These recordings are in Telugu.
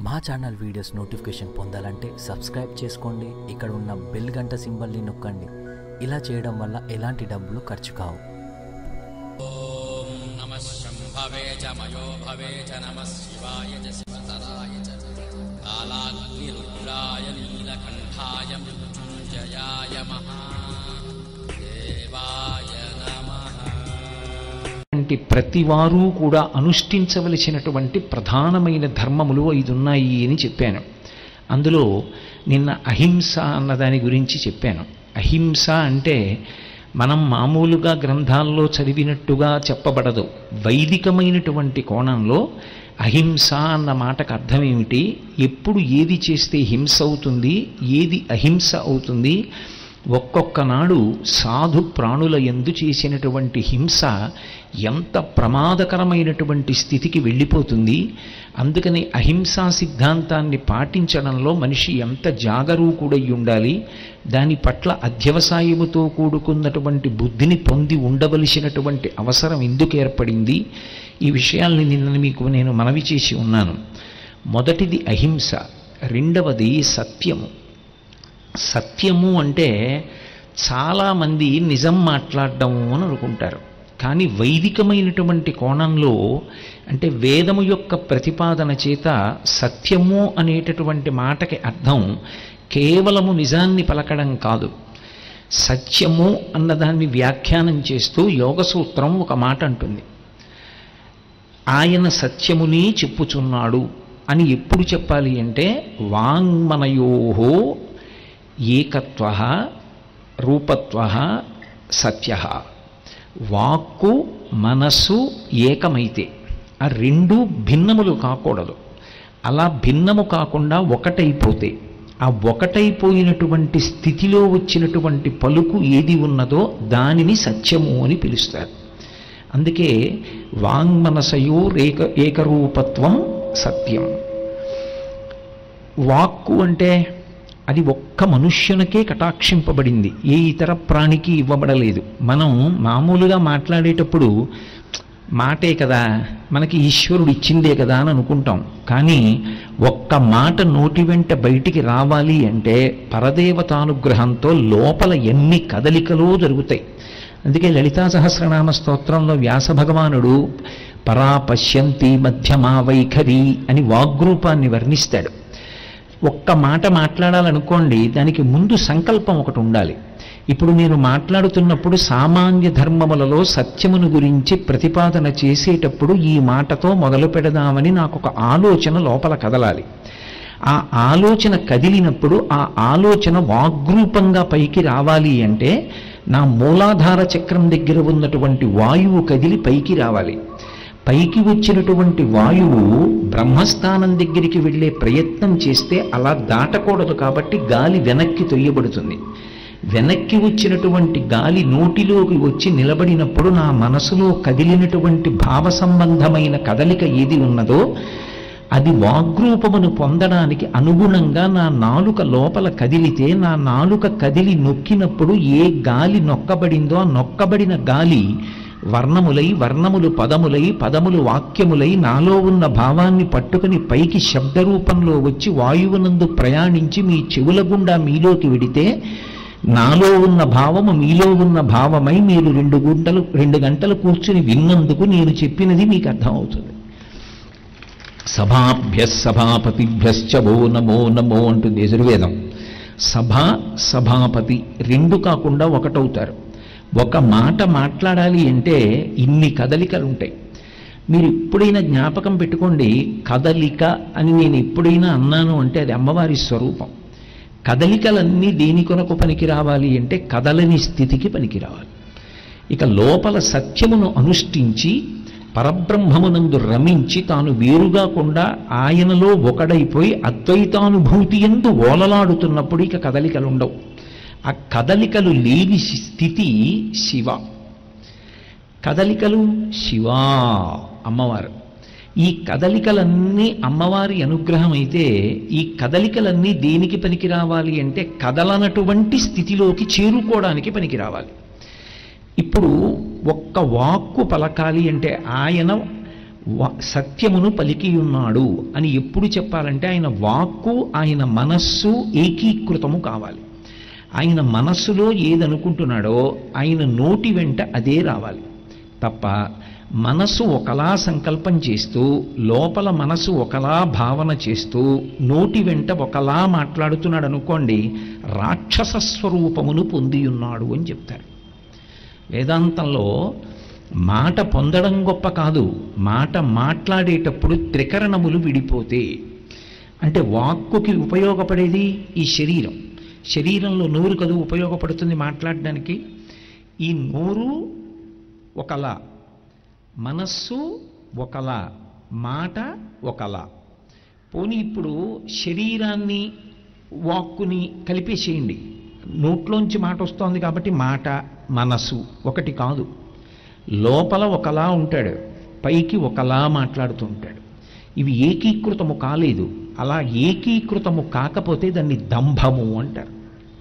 మా ఛానల్ వీడియోస్ నోటిఫికేషన్ పొందాలంటే సబ్స్క్రైబ్ చేసుకోండి ఇక్కడ ఉన్న బెల్ గంట సింబల్ని నొక్కండి ఇలా చేయడం వల్ల ఎలాంటి డబ్బులు ఖర్చు కావు नमः शम्भवे च मयो भवे च नमः शिवाय च शिवतराय च कालाग्निरुद्राय नीलकण्ठाय मृत्युञ्जयाय महादेवाय नमः వంటి ప్రతివారు కూడా అనుష్ఠించవలసినటువంటి ప్రధానమైన ధర్మములు ఐదు ఉన్నాయి అని చెప్పాను అందులో నిన్న అహింస అన్న దాని గురించి చెప్పాను అహింస అంటే మనం మామూలుగా గ్రంథాల్లో చదివినట్టుగా చెప్పబడదు వైదికమైనటువంటి కోణంలో అహింస అన్న మాటకు అర్థం ఏమిటి ఎప్పుడు ఏది చేస్తే హింస అవుతుంది ఏది అహింస అవుతుంది ఒక్కొక్క నాడు సాధు ప్రాణుల ఎందు చేసినటువంటి హింస ఎంత ప్రమాదకరమైనటువంటి స్థితికి వెళ్ళిపోతుంది అందుకని అహింసా సిద్ధాంతాన్ని పాటించడంలో మనిషి ఎంత జాగరూకుడై ఉండాలి దాని పట్ల అధ్యవసాయముతో కూడుకున్నటువంటి బుద్ధిని పొంది ఉండవలసినటువంటి అవసరం ఎందుకు ఏర్పడింది ఈ విషయాల్ని నిన్న మీకు నేను మనవి చేసి ఉన్నాను మొదటిది అహింస రెండవది సత్యము సత్యము అంటే చాలామంది నిజం మాట్లాడడం అని అనుకుంటారు కానీ వైదికమైనటువంటి కోణంలో అంటే వేదము యొక్క ప్రతిపాదన చేత సత్యము అనేటటువంటి మాటకి అర్థం కేవలము నిజాన్ని పలకడం కాదు సత్యము అన్నదాన్ని వ్యాఖ్యానం చేస్తూ యోగసూత్రం ఒక మాట అంటుంది ఆయన సత్యముని చెప్పుచున్నాడు అని ఎప్పుడు చెప్పాలి అంటే వాంగ్మనయోహో ఏకత్వ రూపత్వ సత్య వాక్కు మనస్సు ఏకమైతే ఆ రెండు భిన్నములు కాకూడదు అలా భిన్నము కాకుండా ఒకటైపోతే ఆ ఒకటైపోయినటువంటి స్థితిలో వచ్చినటువంటి పలుకు ఏది ఉన్నదో దానిని సత్యము అని పిలుస్తారు అందుకే వాంగ్మనసయో ఏక ఏకరూపత్వం సత్యం వాక్కు అంటే అది ఒక్క మనుష్యునికే కటాక్షింపబడింది ఏ ఇతర ప్రాణికి ఇవ్వబడలేదు మనం మామూలుగా మాట్లాడేటప్పుడు మాటే కదా మనకి ఈశ్వరుడు ఇచ్చిందే కదా అని అనుకుంటాం కానీ ఒక్క మాట నోటి వెంట బయటికి రావాలి అంటే పరదేవతానుగ్రహంతో లోపల ఎన్ని కదలికలో జరుగుతాయి అందుకే లలితా సహస్రనామ స్తోత్రంలో వ్యాస భగవానుడు పరా పశ్యంతి మధ్యమా వైఖరి అని వాగ్రూపాన్ని వర్ణిస్తాడు ఒక్క మాట మాట్లాడాలనుకోండి దానికి ముందు సంకల్పం ఒకటి ఉండాలి ఇప్పుడు నేను మాట్లాడుతున్నప్పుడు సామాన్య ధర్మములలో సత్యమును గురించి ప్రతిపాదన చేసేటప్పుడు ఈ మాటతో మొదలు పెడదామని నాకు ఒక ఆలోచన లోపల కదలాలి ఆ ఆలోచన కదిలినప్పుడు ఆ ఆలోచన వాగ్రూపంగా పైకి రావాలి అంటే నా మూలాధార చక్రం దగ్గర ఉన్నటువంటి వాయువు కదిలి పైకి రావాలి పైకి వచ్చినటువంటి వాయువు బ్రహ్మస్థానం దగ్గరికి వెళ్ళే ప్రయత్నం చేస్తే అలా దాటకూడదు కాబట్టి గాలి వెనక్కి తొయ్యబడుతుంది వెనక్కి వచ్చినటువంటి గాలి నోటిలోకి వచ్చి నిలబడినప్పుడు నా మనసులో కదిలినటువంటి భావ సంబంధమైన కదలిక ఏది ఉన్నదో అది వాగ్రూపమును పొందడానికి అనుగుణంగా నా నాలుక లోపల కదిలితే నా నాలుక కదిలి నొక్కినప్పుడు ఏ గాలి నొక్కబడిందో ఆ నొక్కబడిన గాలి వర్ణములై వర్ణములు పదములై పదములు వాక్యములై నాలో ఉన్న భావాన్ని పట్టుకుని పైకి శబ్దరూపంలో వచ్చి వాయువునందు ప్రయాణించి మీ చెవుల గుండా మీలోకి విడితే నాలో ఉన్న భావము మీలో ఉన్న భావమై మీరు రెండు గుంటలు రెండు గంటలు కూర్చుని విన్నందుకు నేను చెప్పినది మీకు అర్థమవుతుంది సభాభ్య సభాపతిభ్యశ్చ ఓ నమో నమో అంటుంది యజుర్వేదం సభ సభాపతి రెండు కాకుండా ఒకటవుతారు ఒక మాట మాట్లాడాలి అంటే ఇన్ని కదలికలు ఉంటాయి మీరు ఎప్పుడైనా జ్ఞాపకం పెట్టుకోండి కదలిక అని నేను ఎప్పుడైనా అన్నాను అంటే అది అమ్మవారి స్వరూపం కదలికలన్నీ దేని కొరకు పనికి రావాలి అంటే కదలని స్థితికి పనికి రావాలి ఇక లోపల సత్యమును అనుష్ఠించి పరబ్రహ్మమునందు రమించి తాను వేరుగాకుండా ఆయనలో ఒకడైపోయి అద్వైతానుభూతి ఎందు ఓలలాడుతున్నప్పుడు ఇక కదలికలు ఉండవు ఆ కదలికలు లేని స్థితి శివ కదలికలు శివా అమ్మవారు ఈ కదలికలన్నీ అమ్మవారి అనుగ్రహం అయితే ఈ కదలికలన్నీ దేనికి పనికి రావాలి అంటే కదలనటువంటి స్థితిలోకి చేరుకోవడానికి పనికి రావాలి ఇప్పుడు ఒక్క వాక్కు పలకాలి అంటే ఆయన వా- సత్యమును పలికియున్నాడు అని ఎప్పుడు చెప్పాలంటే ఆయన వాక్కు ఆయన మనస్సు ఏకీకృతము కావాలి ఆయన మనస్సులో ఏదనుకుంటున్నాడో ఆయన నోటి వెంట అదే రావాలి తప్ప మనసు ఒకలా సంకల్పం చేస్తూ లోపల మనసు ఒకలా భావన చేస్తూ నోటి వెంట ఒకలా మాట్లాడుతున్నాడు అనుకోండి రాక్షస స్వరూపమును పొందియున్నాడు అని చెప్తారు వేదాంతంలో మాట పొందడం గొప్ప కాదు మాట మాట్లాడేటప్పుడు త్రికరణములు విడిపోతే అంటే వాక్కుకి ఉపయోగపడేది ఈ శరీరం శరీరంలో నోరు కదు ఉపయోగపడుతుంది మాట్లాడడానికి ఈ నోరు ఒకలా మనస్సు ఒకలా మాట ఒకలా పోనీ ఇప్పుడు శరీరాన్ని వాక్కుని కలిపేసేయండి నోట్లోంచి మాట వస్తోంది కాబట్టి మాట మనసు ఒకటి కాదు లోపల ఒకలా ఉంటాడు పైకి ఒకలా మాట్లాడుతూ ఉంటాడు ఇవి ఏకీకృతము కాలేదు అలా ఏకీకృతము కాకపోతే దాన్ని దంభము అంటారు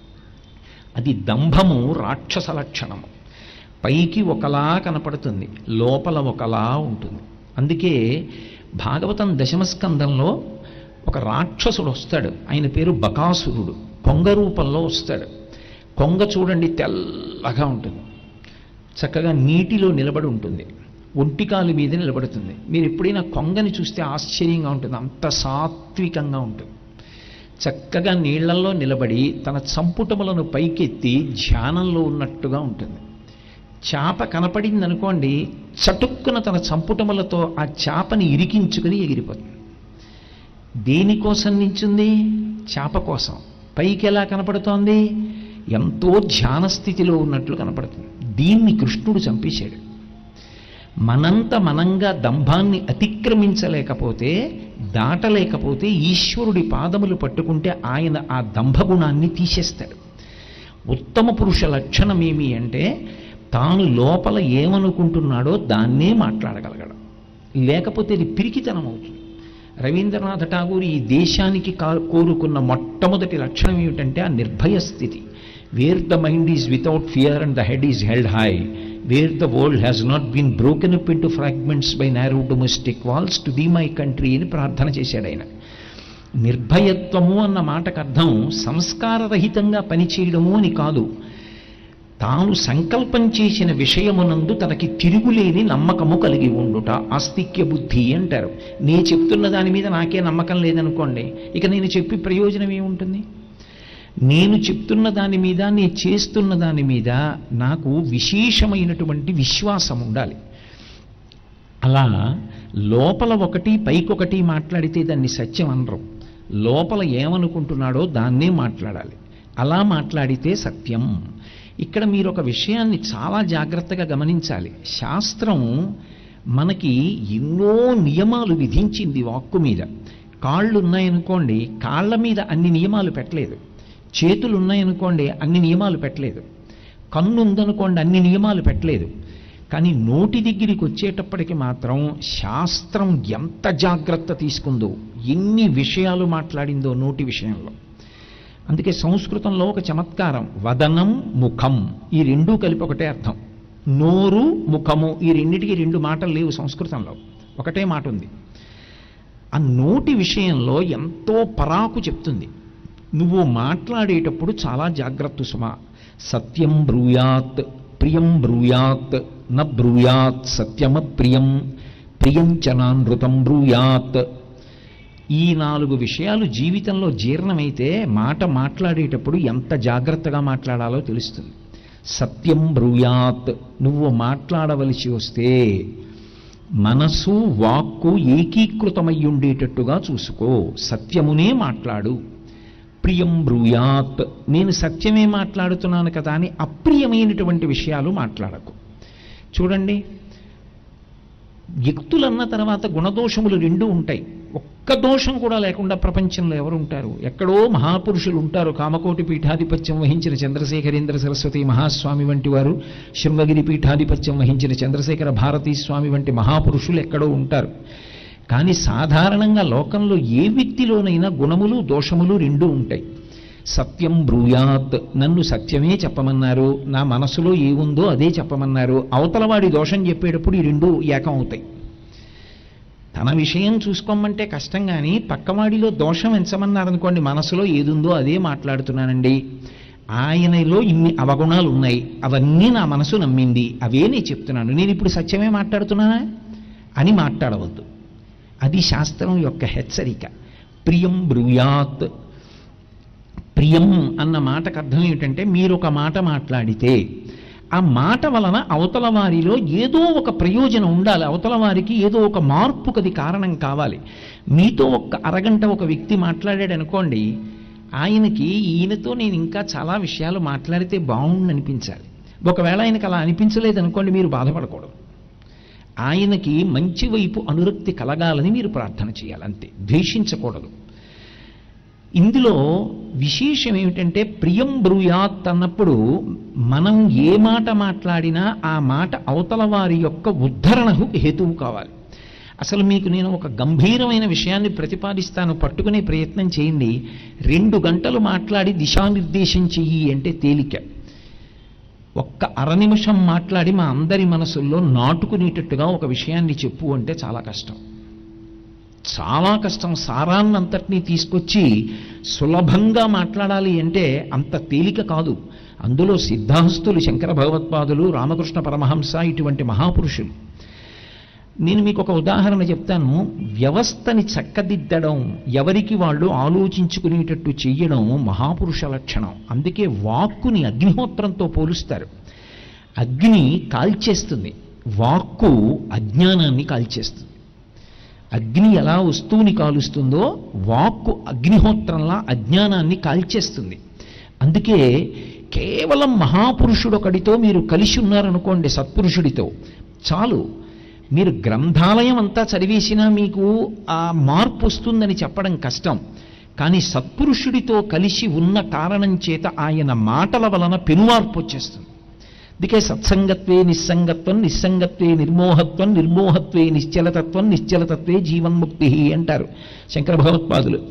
అది దంభము రాక్షస లక్షణము పైకి ఒకలా కనపడుతుంది లోపల ఒకలా ఉంటుంది అందుకే భాగవతం దశమస్కందంలో ఒక రాక్షసుడు వస్తాడు ఆయన పేరు బకాసురుడు కొంగ రూపంలో వస్తాడు కొంగ చూడండి తెల్లగా ఉంటుంది చక్కగా నీటిలో నిలబడి ఉంటుంది ఒంటికాలు మీద నిలబడుతుంది మీరు ఎప్పుడైనా కొంగని చూస్తే ఆశ్చర్యంగా ఉంటుంది అంత సాత్వికంగా ఉంటుంది చక్కగా నీళ్లలో నిలబడి తన చంపుటములను పైకెత్తి ధ్యానంలో ఉన్నట్టుగా ఉంటుంది చేప కనపడింది అనుకోండి చటుక్కున తన చంపుటములతో ఆ చేపని ఇరికించుకుని ఎగిరిపోతుంది దేనికోసం నించుంది చేప కోసం పైకి ఎలా కనపడుతోంది ఎంతో ధ్యాన స్థితిలో ఉన్నట్లు కనపడుతుంది దీన్ని కృష్ణుడు చంపేశాడు మనంత మనంగా దంభాన్ని అతిక్రమించలేకపోతే దాటలేకపోతే ఈశ్వరుడి పాదములు పట్టుకుంటే ఆయన ఆ దంభగుణాన్ని తీసేస్తాడు ఉత్తమ పురుష లక్షణం ఏమి అంటే తాను లోపల ఏమనుకుంటున్నాడో దాన్నే మాట్లాడగలగడం లేకపోతే ఇది పిరికితనం అవుతుంది రవీంద్రనాథ ఠాగూర్ ఈ దేశానికి కా- కోరుకున్న మొట్టమొదటి లక్షణం ఏమిటంటే ఆ నిర్భయ స్థితి where the mind is without fear and the head is held high where the world has not been broken up into fragments by narrow domestic walls to be my country అని ప్రార్థన చేశాడు ఆయన నిర్భయత్వము అన్న మాటకు అర్థం సంస్కారరహితంగా పనిచేయడము అని కాదు తాను సంకల్పం చేసిన విషయమునందు తనకి తిరుగులేని నమ్మకము కలిగి ఉండుట ఆస్తిక్య బుద్ధి అంటారు నే చెప్తున్న దాని మీద నాకే నమ్మకం లేదనుకోండి ఇక నేను చెప్పి ప్రయోజనం ఏముంటుంది నేను చెప్తున్న దాని మీద నేను చేస్తున్న దాని మీద నాకు విశేషమైనటువంటి విశ్వాసం ఉండాలి అలా లోపల ఒకటి పైకొకటి మాట్లాడితే దాన్ని సత్యం అనరు లోపల ఏమనుకుంటున్నాడో దాన్నే మాట్లాడాలి అలా మాట్లాడితే సత్యం ఇక్కడ మీరు ఒక విషయాన్ని చాలా జాగ్రత్తగా గమనించాలి శాస్త్రం మనకి ఎన్నో నియమాలు విధించింది వాక్కు మీద కాళ్ళు ఉన్నాయనుకోండి కాళ్ళ మీద అన్ని నియమాలు పెట్టలేదు చేతులు ఉన్నాయనుకోండి అన్ని నియమాలు పెట్టలేదు కన్ను ఉందనుకోండి అన్ని నియమాలు పెట్టలేదు కానీ నోటి దగ్గరికి వచ్చేటప్పటికి మాత్రం శాస్త్రం ఎంత జాగ్రత్త తీసుకుందో ఎన్ని విషయాలు మాట్లాడిందో నోటి విషయంలో అందుకే సంస్కృతంలో ఒక చమత్కారం వదనం ముఖం ఈ రెండూ కలిపి ఒకటే అర్థం నోరు ముఖము ఈ రెండిటికి రెండు మాటలు లేవు సంస్కృతంలో ఒకటే మాట ఉంది ఆ నోటి విషయంలో ఎంతో పరాకు చెప్తుంది నువ్వు మాట్లాడేటప్పుడు చాలా జాగ్రత్త సుమా సత్యం బ్రూయాత్ ప్రియం బ్రూయాత్ న బ్రూయాత్ సత్యమ ప్రియం ప్రియంచనానృతం బ్రూయాత్ ఈ నాలుగు విషయాలు జీవితంలో జీర్ణమైతే మాట మాట్లాడేటప్పుడు ఎంత జాగ్రత్తగా మాట్లాడాలో తెలుస్తుంది సత్యం బ్రూయాత్ నువ్వు మాట్లాడవలసి వస్తే మనసు వాక్కు ఏకీకృతమై ఉండేటట్టుగా చూసుకో సత్యమునే మాట్లాడు ప్రియం బ్రూయాత్ నేను సత్యమే మాట్లాడుతున్నాను కదా అని అప్రియమైనటువంటి విషయాలు మాట్లాడకు చూడండి వ్యక్తులన్న తర్వాత గుణదోషములు రెండు ఉంటాయి ఒక్క దోషం కూడా లేకుండా ప్రపంచంలో ఎవరు ఉంటారు ఎక్కడో మహాపురుషులు ఉంటారు కామకోటి పీఠాధిపత్యం వహించిన చంద్రశేఖరేంద్ర సరస్వతి మహాస్వామి వంటి వారు శృంగగిరి పీఠాధిపత్యం వహించిన చంద్రశేఖర భారతీ స్వామి వంటి మహాపురుషులు ఎక్కడో ఉంటారు కానీ సాధారణంగా లోకంలో ఏ వ్యక్తిలోనైనా గుణములు దోషములు రెండూ ఉంటాయి సత్యం బ్రూయాత్ నన్ను సత్యమే చెప్పమన్నారు నా మనసులో ఏముందో అదే చెప్పమన్నారు అవతలవాడి దోషం చెప్పేటప్పుడు ఈ రెండు ఏకం అవుతాయి తన విషయం చూసుకోమంటే కష్టం కానీ పక్కవాడిలో దోషం ఎంచమన్నారనుకోండి మనసులో ఏదుందో అదే మాట్లాడుతున్నానండి ఆయనలో ఇన్ని అవగుణాలు ఉన్నాయి అవన్నీ నా మనసు నమ్మింది అవే నేను చెప్తున్నాను నేను ఇప్పుడు సత్యమే మాట్లాడుతున్నానా అని మాట్లాడవద్దు అది శాస్త్రం యొక్క హెచ్చరిక ప్రియం బ్రూయాత్ ప్రియం అన్న మాటకు అర్థం ఏమిటంటే మీరు ఒక మాట మాట్లాడితే ఆ మాట వలన అవతల వారిలో ఏదో ఒక ప్రయోజనం ఉండాలి అవతల వారికి ఏదో ఒక మార్పుకు అది కారణం కావాలి మీతో ఒక అరగంట ఒక వ్యక్తి మాట్లాడాడు అనుకోండి ఆయనకి ఈయనతో నేను ఇంకా చాలా విషయాలు మాట్లాడితే బాగుండు అనిపించాలి ఒకవేళ ఆయనకు అలా అనిపించలేదు అనుకోండి మీరు బాధపడకూడదు ఆయనకి మంచి వైపు అనురక్తి కలగాలని మీరు ప్రార్థన చేయాలి అంతే ద్వేషించకూడదు ఇందులో విశేషం ఏమిటంటే ప్రియం బ్రూయాత్ అన్నప్పుడు మనం ఏ మాట మాట్లాడినా ఆ మాట అవతల వారి యొక్క ఉద్ధరణకు హేతువు కావాలి అసలు మీకు నేను ఒక గంభీరమైన విషయాన్ని ప్రతిపాదిస్తాను పట్టుకునే ప్రయత్నం చేయండి రెండు గంటలు మాట్లాడి దిశానిర్దేశం చెయ్యి అంటే తేలిక ఒక్క అర నిమిషం మాట్లాడి మా అందరి మనసుల్లో నాటుకునేటట్టుగా ఒక విషయాన్ని చెప్పు అంటే చాలా కష్టం చాలా కష్టం సారాన్నంతటినీ తీసుకొచ్చి సులభంగా మాట్లాడాలి అంటే అంత తేలిక కాదు అందులో సిద్ధాస్తులు శంకర భగవత్పాదులు రామకృష్ణ పరమహంస ఇటువంటి మహాపురుషులు నేను మీకు ఒక ఉదాహరణ చెప్తాను వ్యవస్థని చక్కదిద్దడం ఎవరికి వాళ్ళు ఆలోచించుకునేటట్టు చెయ్యడం మహాపురుష లక్షణం అందుకే వాక్కుని అగ్నిహోత్రంతో పోలుస్తారు అగ్ని కాల్చేస్తుంది వాక్కు అజ్ఞానాన్ని కాల్చేస్తుంది అగ్ని ఎలా వస్తువుని కాలుస్తుందో వాక్కు అగ్నిహోత్రంలా అజ్ఞానాన్ని కాల్చేస్తుంది అందుకే కేవలం మహాపురుషుడొకడితో మీరు కలిసి ఉన్నారనుకోండి సత్పురుషుడితో చాలు మీరు గ్రంథాలయం అంతా చదివేసినా మీకు ఆ మార్పు వస్తుందని చెప్పడం కష్టం కానీ సత్పురుషుడితో కలిసి ఉన్న కారణం చేత ఆయన మాటల వలన పెనుమార్పు వచ్చేస్తుంది అందుకే సత్సంగత్వే నిస్సంగత్వం నిస్సంగత్వే నిర్మోహత్వం నిర్మోహత్వే నిశ్చలతత్వం నిశ్చలతత్వే జీవన్ముక్తి అంటారు శంకర భగవత్పాదులు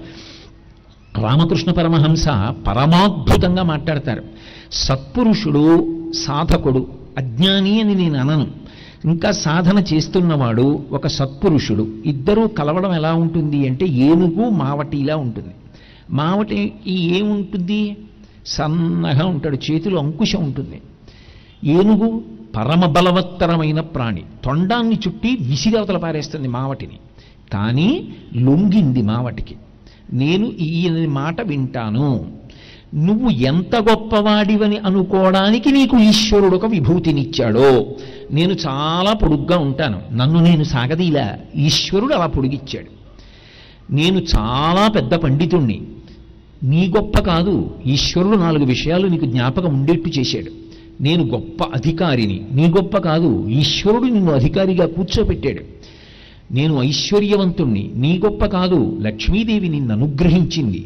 రామకృష్ణ పరమహంస పరమాద్భుతంగా మాట్లాడతారు సత్పురుషుడు సాధకుడు అజ్ఞాని అని నేను అనను ఇంకా సాధన చేస్తున్నవాడు ఒక సత్పురుషుడు ఇద్దరూ కలవడం ఎలా ఉంటుంది అంటే ఏనుగు మావటిలా ఉంటుంది మావటి ఈ ఏముంటుంది సన్నగా ఉంటాడు చేతిలో అంకుశం ఉంటుంది ఏనుగు పరమ బలవత్తరమైన ప్రాణి తొండాన్ని చుట్టి విసిరవతల పారేస్తుంది మావటిని కానీ లొంగింది మావటికి నేను ఈయన మాట వింటాను నువ్వు ఎంత గొప్పవాడివని అనుకోవడానికి నీకు ఈశ్వరుడు ఒక విభూతినిచ్చాడో నేను చాలా పొడుగ్గా ఉంటాను నన్ను నేను సాగదీలా ఈశ్వరుడు అలా పొడిగిచ్చాడు నేను చాలా పెద్ద పండితుణ్ణి నీ గొప్ప కాదు ఈశ్వరుడు నాలుగు విషయాలు నీకు జ్ఞాపకం ఉండేట్టు చేశాడు నేను గొప్ప అధికారిని నీ గొప్ప కాదు ఈశ్వరుడు నిన్ను అధికారిగా కూర్చోపెట్టాడు నేను ఐశ్వర్యవంతుణ్ణి నీ గొప్ప కాదు లక్ష్మీదేవి నిన్ను అనుగ్రహించింది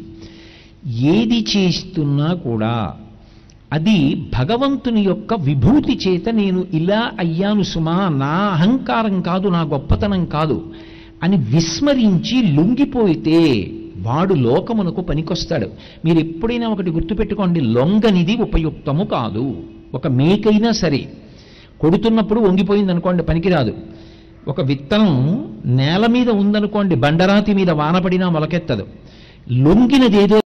ఏది చేస్తున్నా కూడా అది భగవంతుని యొక్క విభూతి చేత నేను ఇలా అయ్యాను సుమా నా అహంకారం కాదు నా గొప్పతనం కాదు అని విస్మరించి లొంగిపోయితే వాడు లోకమునకు పనికొస్తాడు మీరు ఎప్పుడైనా ఒకటి గుర్తుపెట్టుకోండి లొంగనిది ఉపయుక్తము కాదు ఒక మేకైనా సరే కొడుతున్నప్పుడు వంగిపోయింది అనుకోండి పనికిరాదు ఒక విత్తనం నేల మీద ఉందనుకోండి బండరాతి మీద వానపడినా మొలకెత్తదు లొంగినదేదో